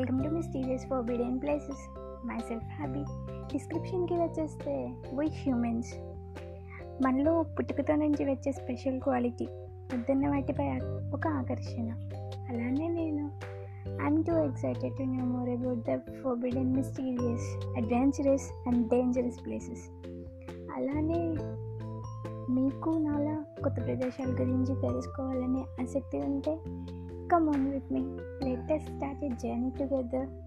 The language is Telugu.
welcome to mysterious forbidden places myself happy డిస్క్రిప్షన్కి వచ్చేస్తే వీ హ్యూమన్స్ మనలో పుట్టుకతో నుంచి వచ్చే స్పెషల్ క్వాలిటీ వద్దన్న వాటిపై ఒక ఆకర్షణ అలానే నేను I'm too excited to know more about the forbidden mysterious adventurous and dangerous places అలానే మీకు నాలా కొత్త ప్రదేశాల గురించి తెలుసుకోవాలనే ఆసక్తి ఉంటే come on with me let us start a journey together